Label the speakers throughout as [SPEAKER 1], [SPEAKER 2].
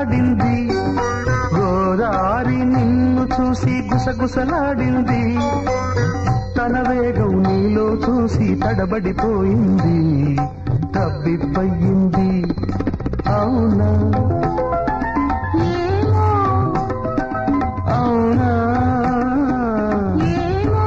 [SPEAKER 1] గుసగుసలాడింది గోదారి నిన్ను చూసి గుసగుసలాడింది తన వేగం నీలో చూసి తడబడిపోయింది తబ్బిబ్బయింది అవునా
[SPEAKER 2] ఏమో
[SPEAKER 1] అవునా
[SPEAKER 2] ఏమో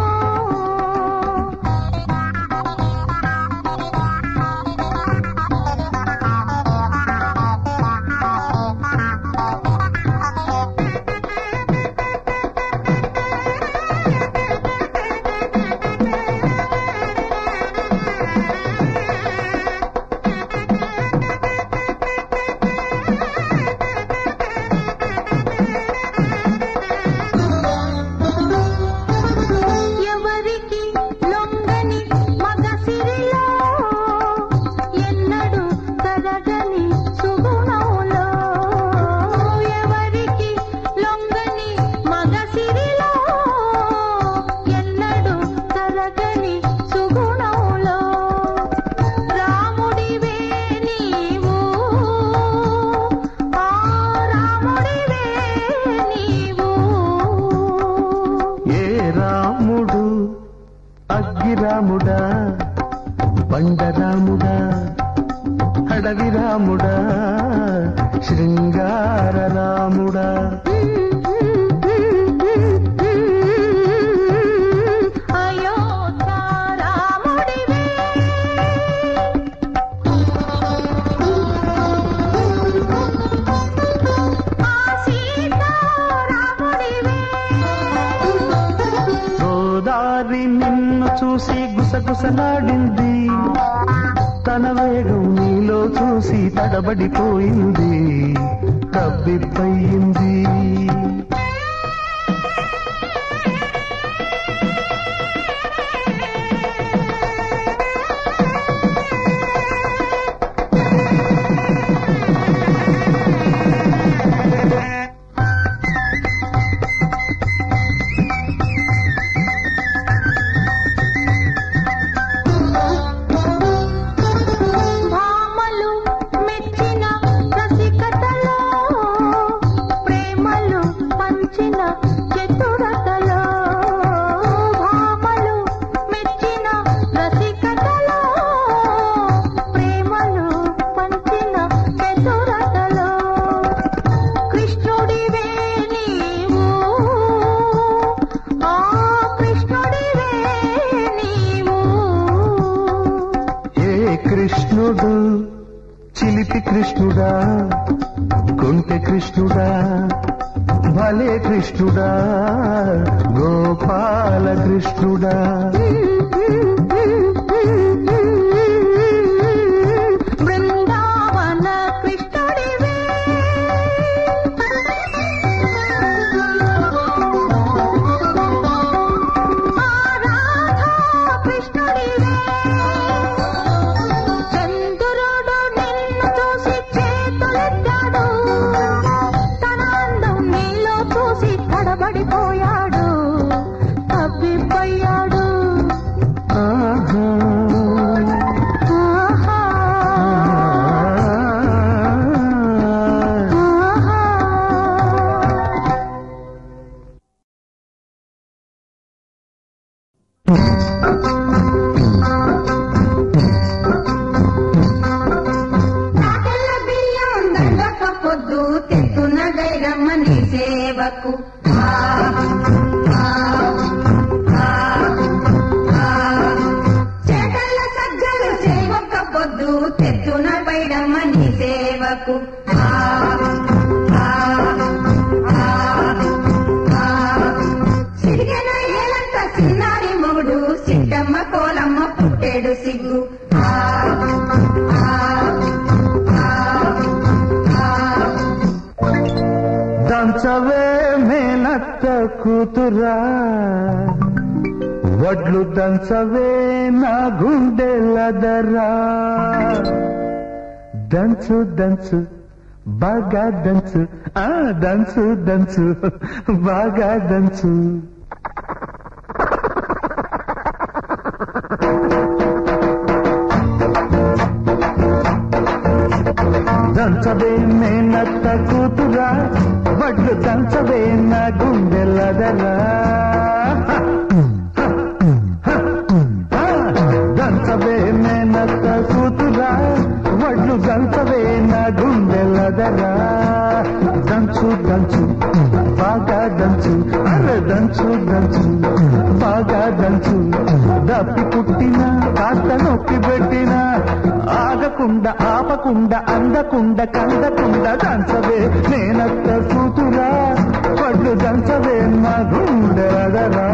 [SPEAKER 2] ఎవరికి లొంగని మగసిరిలో ఎన్నడు తరగని సుగుణంలో ఎవరికి లొంగని మగసిరిలో ఎన్నడు తరగని సుగుణంలో రాముడివే నీవు ఆ రాముడివే నీవు
[SPEAKER 1] ఏ రాముడు అగ్గిరాముడా బండరాముడా అడవి రాముడా శృంగార రాముడా
[SPEAKER 2] అయోధ్య రాముడివే ఆ సీతా రాముడివే
[SPEAKER 1] గోదారి నిన్ను చూసి గుసగుసలాడింది తన వేగం నీలో చూసి తడబడిపోయింది తబ్బిబ్బయింది
[SPEAKER 2] భామలు మెచ్చిన రసికతలో ప్రేమలు పంచిన చతురతలో భామలు మెచ్చిన రసికతలో ప్రేమలు పంచిన చతురతలో కృష్ణుడివే నీవు ఆ కృష్ణుడివే నీవు
[SPEAKER 1] ఏ కృష్ణుడు చిలిపి కృష్ణుడా కొంటె కృష్ణుడా భలే కృష్ణుడా గోపాల కృష్ణుడా
[SPEAKER 2] బృందావన కృష్ణుడివే ఆ రాధా కృష్ణుడివే చంద్రుడు నిన్ను చూసి చేతులెత్తాడు తన అందం నీలో చూసి తడబడిపోయాడు తప్పిపోయాడు
[SPEAKER 1] ఆహా.
[SPEAKER 2] ఆహా ఆహా
[SPEAKER 3] తాతల బియ్యం దండక పొద్దు తెత్తున గైరమ్మని సేవకు ఆ, ఆ, ఆ, ఆ. చేతల సజ్జలు సేవక పొద్దు తెత్తున బైరమ్మని సేవకు ఆ, ఆ, ఆ, ఆ. సిరిగెన ఏలంత చిన్నారి మొగుడు సిట్టమ్మ కోలమ్మ పుట్టేడు సిగ్గు ఆ, ఆ, ఆ, ఆ.
[SPEAKER 1] దంచవే మేనత్త కూతురా వడ్లు దంచవే నా గుండెలదరా దంచు దంచు బాగా దంచు ఆ దంచు దంచు బాగా దంచు దంచవే మేనత్త కూతురా దంచవే నా గుండెలదరా దంచవే మేనత్త కూతురా వడ్లు దంచవే నా గుండెలదరా దంచు దంచు బాగా దంచు అరే దంచు దంచు బాగా దంచు దప్పి పుట్టిన కాస్త నొప్పి పెట్టిన ఆగకుండా ఆపకుండా అందకుండా కందకుండా దంచవే నేనత్త కూతురా పళ్ళు దంచవే నా గుండెలదరా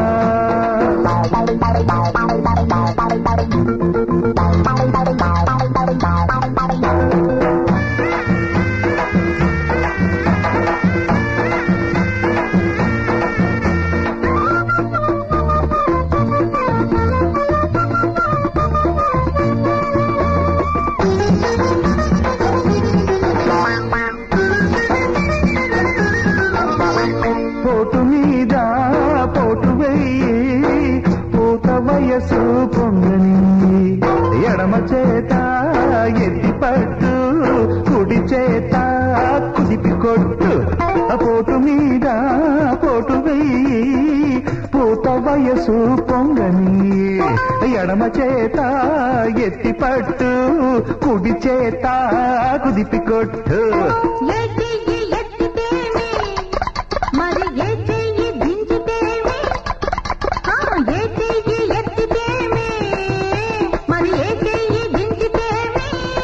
[SPEAKER 1] పోటు మీద పోటు వెయ్యి పూత వయసు పొంగని ఎడమ చేత ఎత్తి పట్టు కుడి చేత కుదిపి కొట్టు పోటు మీద పోటు వెయ్యి పూత వయసు పొంగని ఎడమ చేత ఎత్తి పట్టు కుడి చేత కుదిపి కొట్టు
[SPEAKER 2] ఏ చెయ్యి ఎత్తితేమి మరి ఏ చెయ్యి దించితేమి ఆ, ఏ చెయ్యి ఎత్తితేమి మరి ఏ చెయ్యి దించితేమి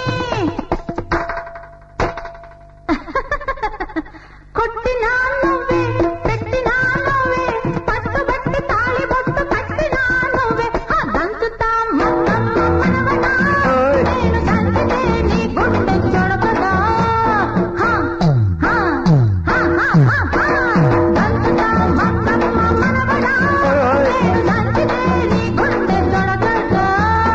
[SPEAKER 2] కొట్టినా నువ్వే పెట్టినా నువ్వే పట్టుబట్టి తాళి బొట్టు కట్టినా నువ్వే ఆ దంచుతా మమ్మమ్మ మనవడా
[SPEAKER 1] ఓయ్.
[SPEAKER 2] నేను దంచితే నీ గుండె చొడకదా హా, హా, హా, హా, హా, హా. దంచుతా మమ్మమ్మ మనవడా
[SPEAKER 1] ఓయ్.
[SPEAKER 2] నేను దంచితే నీ గుండె చొడకదా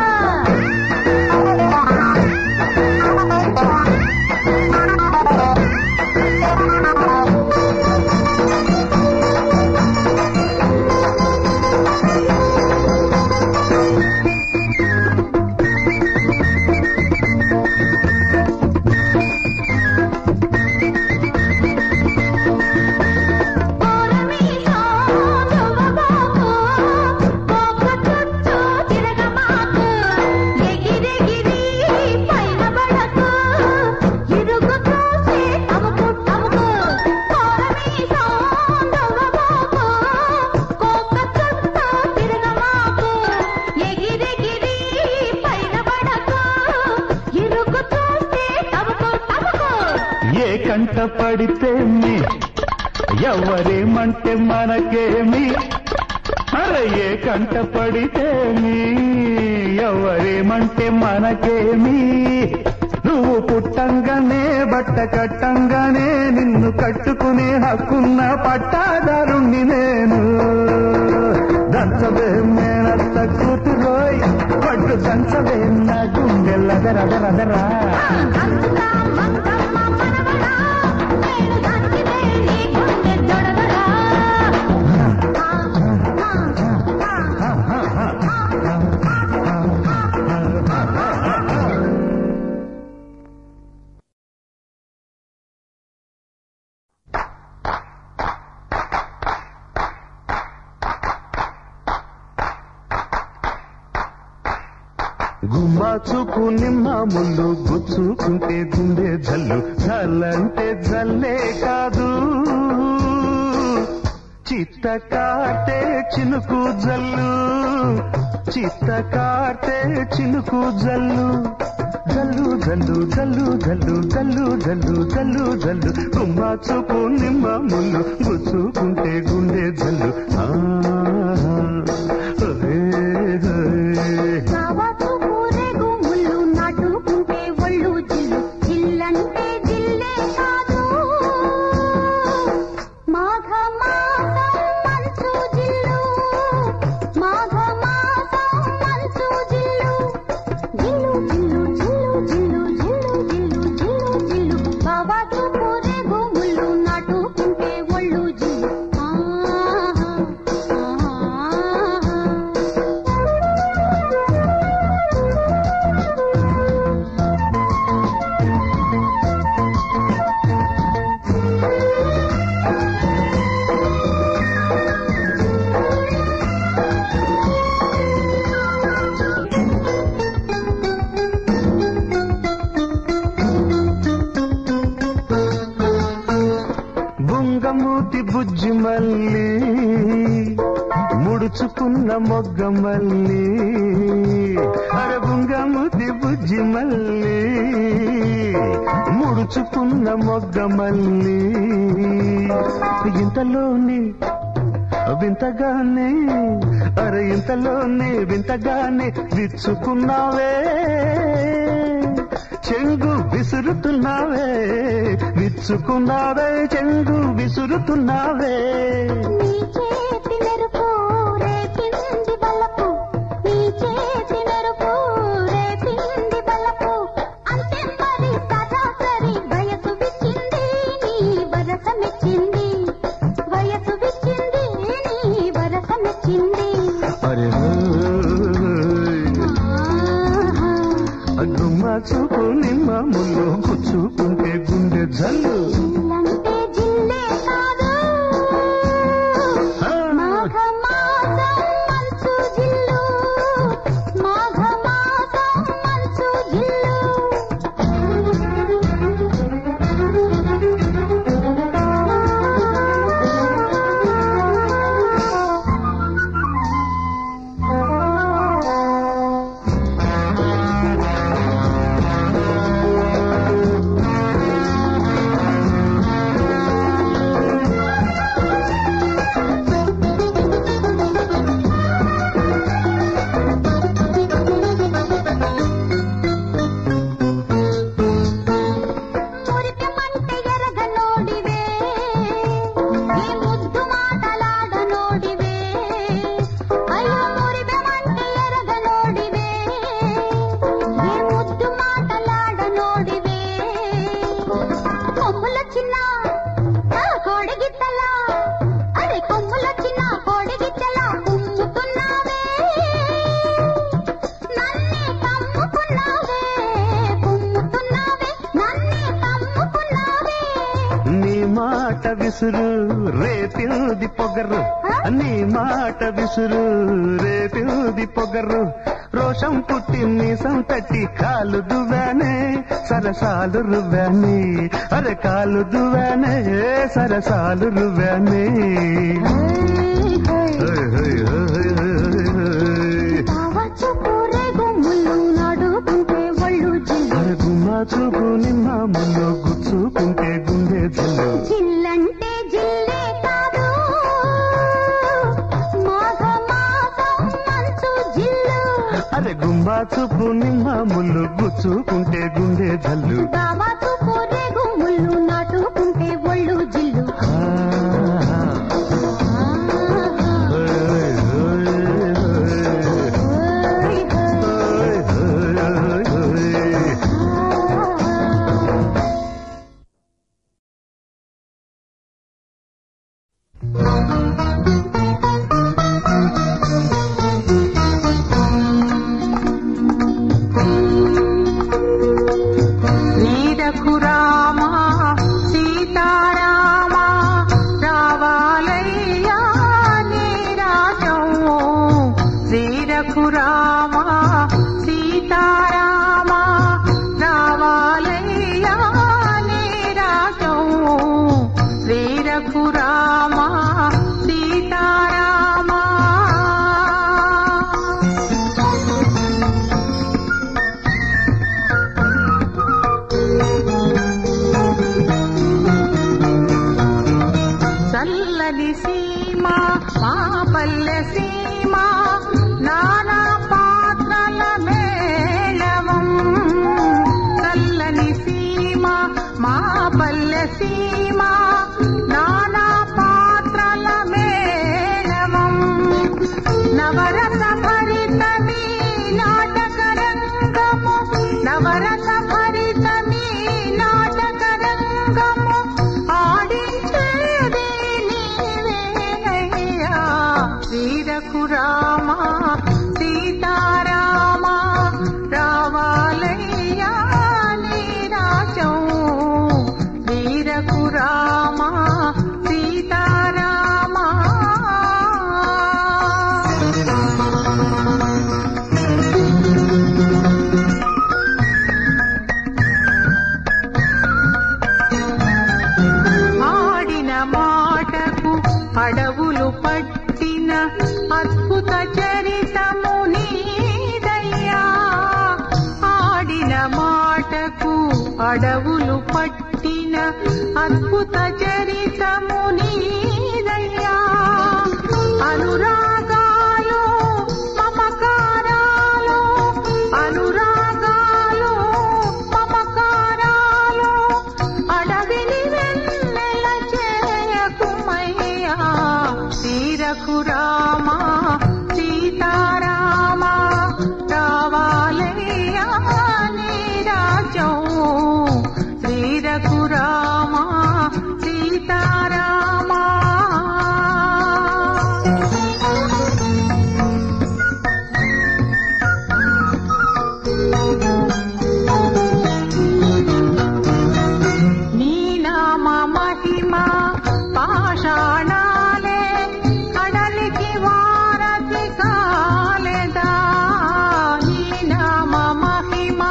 [SPEAKER 2] కోరమీసో దువ్వబోకు, కోక చుట్టూ తిరగమాకు, ఎగిరెగిరి పైన పడకు, ఇరుగు చూసి తముకు తముకు. కోరమీసో దువ్వబోకు, కోక చుట్టూ తిరగమాకు, ఎగిరెగిరి పైన పడకు, ఇరుగు చూసి తముకు తముకు.
[SPEAKER 1] ఏ కంట పడితే మీ ఎవరేమంటే మనకేమి అరే ఏ కంట పడితే మీ ఎవరేమంటే మనకేమి నువ్వు పుట్టంగానే బట్ట కట్టంగానే నిన్ను కట్టుకునే హక్కున్న పట్టాదారుణ్ణి నేను దంచవే మేనత్త కూతురోయ్ పట్టు దంచవే నా గుండెల్లదరదరదరా
[SPEAKER 2] అంతా మంగమ్మ మనవడా నేను దంచితే నీ గుండె దొడదరా
[SPEAKER 1] గుమ్మా చూపు నిమ్మ ముళ్ళు గుచ్చుకుంటే గుండె జల్లు జల్లంటే జల్లే కాదు చిత్త కాటే చినుకు జల్లు చిత్త కాటే చినుకు జల్లు జల్లు జల్లు జల్లు జల్లు జల్లు జల్లు జల్లు జల్లు గుమ్మా చూపు నిమ్మ ముళ్ళు గుచ్చుకుంటే గుండె జల్లు ఆ, హే, హే.
[SPEAKER 2] కావచ్చు కూరేగు ముళ్ళు నాటుకుంటే ఒళ్ళు జిల్లు జిల్లంటే జిల్లే కాదు మాఘ మాసం మంచు జిల్లు మాఘ మాసం మంచు జిల్లు జిల్లు జిల్లు జిల్లు జిల్లు జిల్లు జిల్లు జిల్లు జిల్లు కావచ్చు కూరేగు ముళ్ళు నాటుకుంటే ఒళ్ళు జిల్లు ఆహా ఆహా
[SPEAKER 1] మొగ్గ మల్లి అరగుంగముది బుజ్జి మల్లి ముడుచుకున్న మొగ్గ మల్లి ఇంతలోని వింతగానే అరే ఇంతలోనే వింతగానే విచ్చుకున్నావే చెంగు విసురుతున్నావే విచ్చుకున్నావే చెంగు విసురుతున్నావే
[SPEAKER 2] నీ చేతి మెరుపు రేపింది బలపు నీ చేతి మెరుపు రేపింది బలపు అంతే మరి సరాసరి వయసు విచ్చింది నీ వరస మెచ్చింది వయసు విచ్చింది నీ వరస మెచ్చింది
[SPEAKER 1] అరే
[SPEAKER 2] ఆహా.
[SPEAKER 1] గుమ్మ చూపు నిమ్మ ముళ్ళు గుచ్చుకుంటే గుండె జల్లు
[SPEAKER 2] జిల్లంటే జిల్లే కాదు
[SPEAKER 1] ఆ,
[SPEAKER 2] మాఘమాసం మంచు జిల్లు మాఘమాసం మంచు మురిపెమంటే ఎరగ నోడివే ఈ ముద్దు మాటలాడ నోడివే అయ్యో మురిపెమంటే ఎరగ నోడివే ఈ ముద్దు మాటలాడ నోడివే కొమ్ముల చిన్న ఆ కోడి గిత్తల అరే కొమ్ముల చిన్న కోడి గిత్తల కుమ్ముతున్నావే నన్నే కమ్ముకున్నావే కుమ్ముతున్నావే నన్నే కమ్ముకున్నావే
[SPEAKER 1] నీ మాట విసురు రేపిల్ది పొగరు నీ మాట విసురు రేపిల్ది పొగరు రోషం పుట్టి మీసం తట్టి కాలు దువ్వానే సరసాలు రువ్వానే అరే కాలు దువ్వానే సరసాలు రువ్వానే హై, హై, హై, హై, హై.
[SPEAKER 2] కావచ్చు కూరేగు ముళ్ళు నడుకుంటే ఒళ్ళు జిల్లు
[SPEAKER 1] అరే గుమ్మ చూపు నిమ్మ ముళ్ళు గుచ్చుకుంటే గుండె జల్లు
[SPEAKER 2] జిల్లంటే జిల్లే కాదు మాఘ మాసం మంచు జిల్లు
[SPEAKER 1] అరే గుంబా చూపు నిమ్మ ముళ్ళు గుచ్చుకుంటే గుండె జల్లు
[SPEAKER 2] కావచ్చు కూరేగు ముళ్ళు నాటుకుంటే ఒళ్ళు జిల్లు
[SPEAKER 1] ఆహా. హై, హై, హై. హై, హై, హై.
[SPEAKER 4] నీడకు రామా సీతారామా రావాలయ్యా నీరాజం శ్రీరకు రామా సీతారామా రావాలయ్యా నీరాజం శ్రీరకు రామా సీతారామా చల్లని సీమ మా పల్లె సీమ నానా పాత్రల మేళవ అడవులు పట్టిన అద్భుత చరితము నీదయ్యా అనురాగాలు మమకారాలు అనురాగాలు మమకారాలు అడవిని వెన్నెల చేయకుమయ్యా తీరకు రామా సీతారామా రావాలయ్యా నీ రాజ్యం శ్రీరకు రామా సీతారామా నీ నామ మహిమ పాషాణాలే కడలికి వారధి కాలేదా నీ నామ మహిమ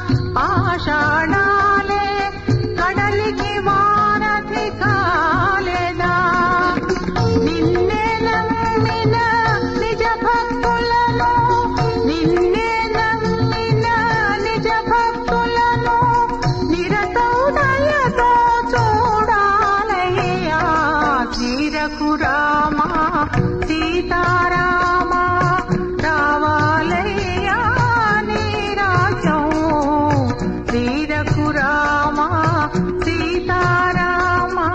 [SPEAKER 4] పాషాణాలే కడలికి వారధి కాలేదా నిన్నే నమ్మిన నిజ భక్తులను నిన్నే నమ్మిన నిజ భక్తులను నిరతౌదయతో చూడాలయ్యా తీరకు రామా సీతారామా రావాలయ్యా నీ రాజ్యం తీరకు రామా సీతారామా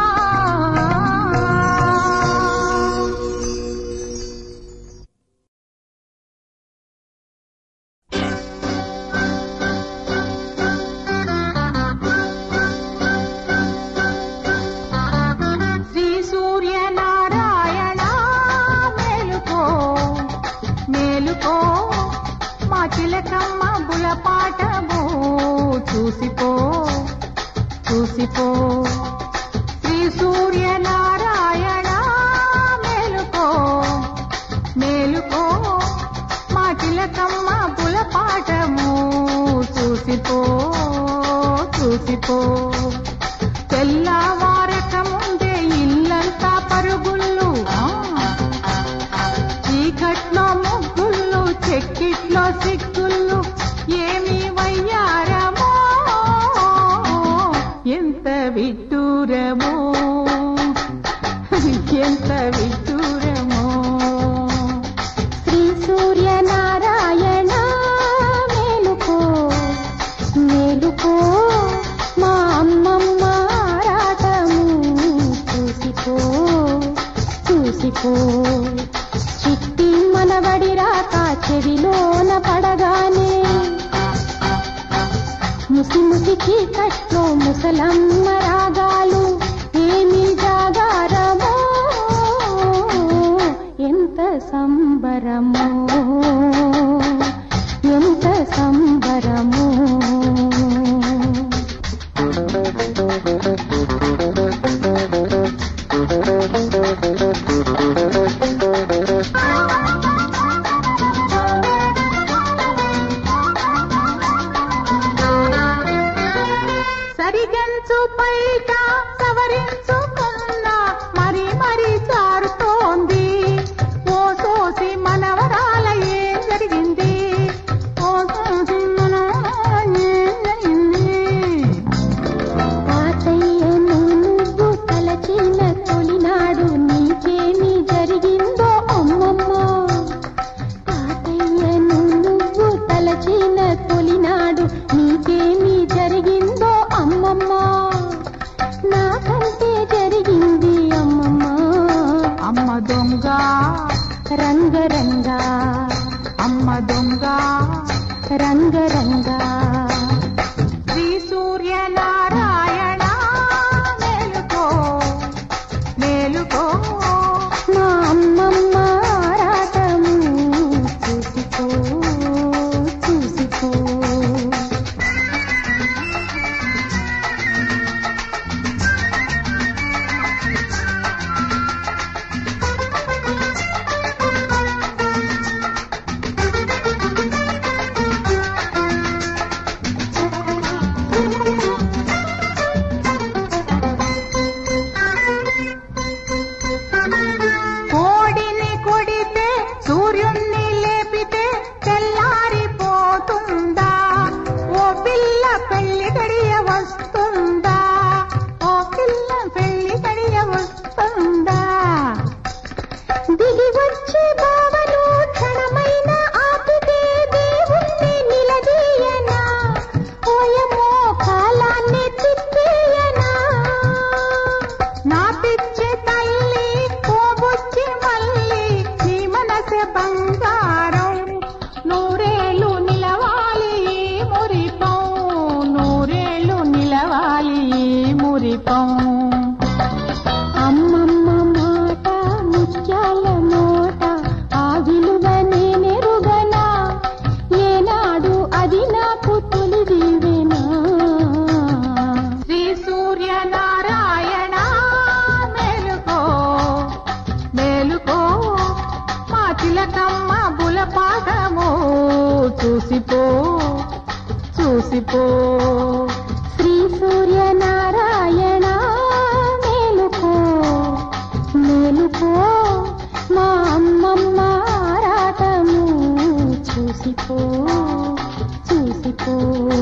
[SPEAKER 4] శ్రీ సూర్యనారాయణ మేలుకో మేలుకో మా చిలకమ్మ బులపాటము చూసిపో చూసిపో శ్రీ సూర్యనారాయణ మేలుకో మేలుకో మా చిలకమ్మ బులపాటము చూసిపో చూసిపో తెల్లవారక ముందే ఇల్లంతా పరుగుళ్ళు ఆ. చీకట్లో ముగ్గుళ్ళు చెక్కిట్లో సిగ్గుళ్ళు ఏమి వయ్యారమో ఎంత విడ్డూరమో ఎంత విడ్డూరమో
[SPEAKER 2] శ్రీ సూర్యనారాయణ మేలుకో మేలుకో మా అమ్మమ్మ ఆరాటము చూసిపో చూసిపో చిట్టి మనవడి రాక చెవిలోన పడగానే ముసి ముసికి కట్లో ముసలమ్మ రాగాలు ఏమి జాగారమో ఎంత సంబరమో ఎంత సంబరమో
[SPEAKER 4] సరిగంచు పైట సవరించుకున్న మరి మరి జారుతోంది ఓ సోసి మనవరాల ఏం చూసిపో చూసిపో
[SPEAKER 2] శ్రీ సూర్యనారాయణ మేలుకో మేలుకో మా అమ్మమ్మ ఆరాటము చూసిపో చూసిపో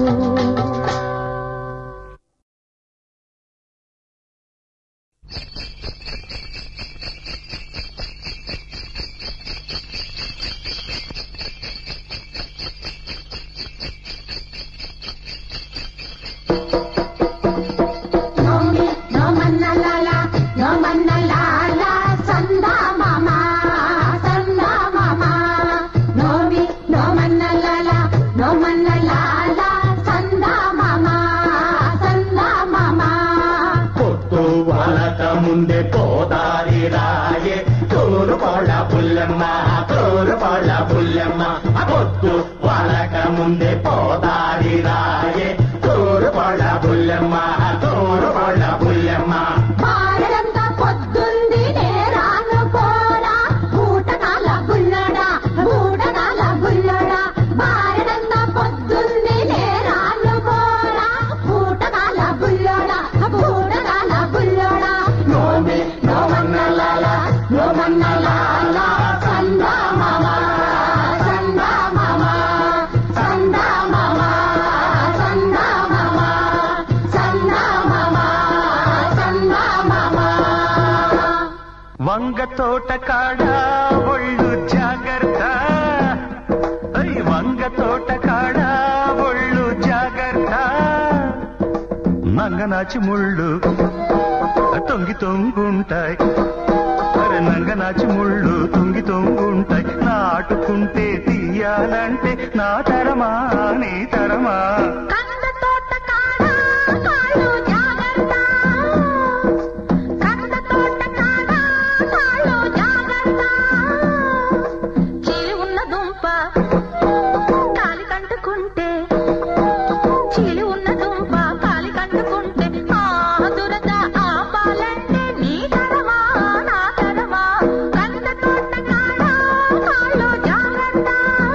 [SPEAKER 2] నోమి నోమన్నలాల నోమన్నలాల సందా మామ సందా మామ నోమి నోమన్నలాల నోమన్నలాల సందా మామ సందా మామ
[SPEAKER 1] పొత్తు వలక ముందే పోదారి రాయే తూరు కోళ్ళ పుల్లెమ్మ తూరు కోళ్ళ పుల్లెమ్మ ఆ పొత్తు వలక ముందే పోదారి రాయే తూరు కోళ్ళ పుల్లెమ్మ తూరు కోళ్ళ పుల్లెమ్మ
[SPEAKER 2] బారడంతా పొద్దుంది నేరాను పోరా బూటకాల బుల్లడా బూటకాల బుల్లడా బారడంతా పొద్దుంది నేరాను పోరా బూటకాల బుల్లడా బూటకాల బుల్లడా
[SPEAKER 1] నోమి నోమన్నలాల నోమన్నలాల
[SPEAKER 2] సందా మామ సందా మామ సందా మామ సందా మామ సందా మామ సందా మామ
[SPEAKER 1] వంగ తోట కాడ ఒళ్ళు జాగ్రత్త ఐ వంగ తోట కాడ ఒళ్ళు జాగ్రత్త నంగనాచి ముళ్ళు తొంగి తొంగుంటాయి అరే నంగనాచి ముళ్ళు తొంగి తొంగుంటాయి నాటుకుంటే తీయాలంటే నా తరమా నీ తరమా
[SPEAKER 2] కంద తోట కాడ కాళ్ళు జాగ్రత్త కంద తోట కాడ కాళ్ళు జాగ్రత్త చీలి ఉన్న దుంప కాలి కంటుకుంటే చీలి ఉన్న దుంప కాలి కంటుకుంటే ఆ దురద ఆపాలంటే నీ తరమా నా తరమా కంద తోట కాడ కాళ్ళు జాగ్రత్త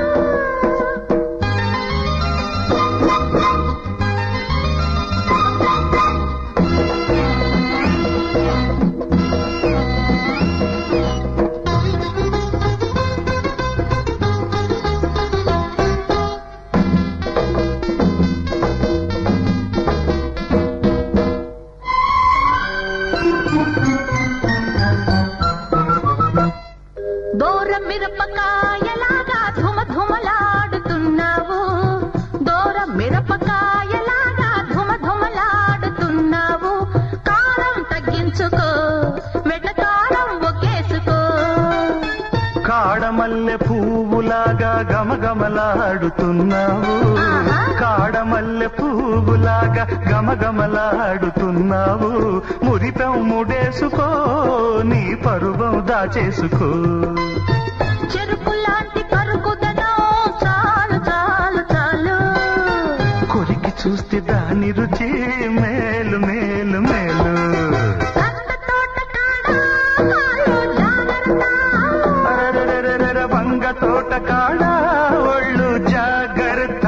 [SPEAKER 2] దూరం మిరపకాయలాగా ధుమ ధుమలాడుతున్నావు దూరం మిరపకాయలాగా ధుమ ధుమలాడుతున్నావు కారం తగ్గించుకో వెటకారం ఒకేసుకో
[SPEAKER 1] కాడమల్లె పువ్వులాగా గమగమలాడుతున్నావు
[SPEAKER 2] ఆహా.
[SPEAKER 1] కాడమల్లె పువ్వులాగా గమగమలాడుతున్నావు మురిపెం ముడేసుకో నీ పరువం దాచేసుకో
[SPEAKER 2] చెరుకు లాంటి కరుకుదనం చాలు చాలు చాలు
[SPEAKER 1] కొరికి చూస్తే దాని రుచి మేలు మేలు మేలు
[SPEAKER 2] కంద తోట కాడ కాళ్ళు జాగ్రత్త
[SPEAKER 1] అరెరెరెరెరెర వంగ తోట కాడ ఒళ్ళు జాగ్రత్త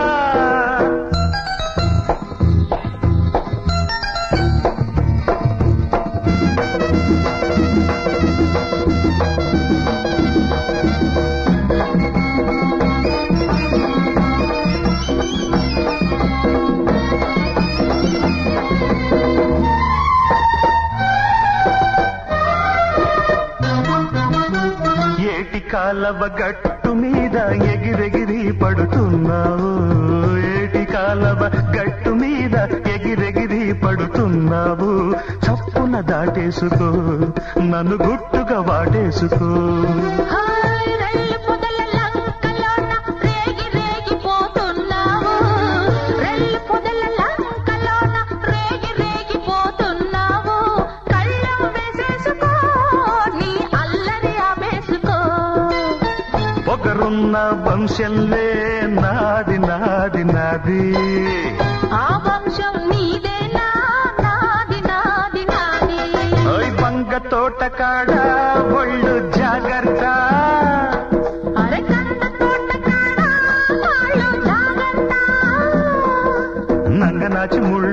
[SPEAKER 1] ఏటి కాలవ గట్టు మీద ఎగిరెగిరి పడుతున్నావు ఏటి కాలవ గట్టు మీద ఎగిరెగిరి పడుతున్నావు చప్పున దాటేసుకో నన్ను గుట్టుగా వాటేసుకో
[SPEAKER 2] హాయ్ రెల్లు పొదల లంకలోన రేగి రేగిపోతున్నావు రెల్లు పొదల లంకలోన రేగి రేగిపోతున్నావు కళ్ళం వేసేసుకో నీ అల్లరి ఆపేసుకో
[SPEAKER 1] పొగరున్న వంశంలే నాది నాది నాది
[SPEAKER 2] ఆ వంశం నీదేనా నాది నాది నాది
[SPEAKER 1] ఓయ్ బంగ తోట కాడ ఒళ్ళు జాగ్రత్త
[SPEAKER 2] అరకంద తోట కాడ
[SPEAKER 1] దాచి ముళ్ళు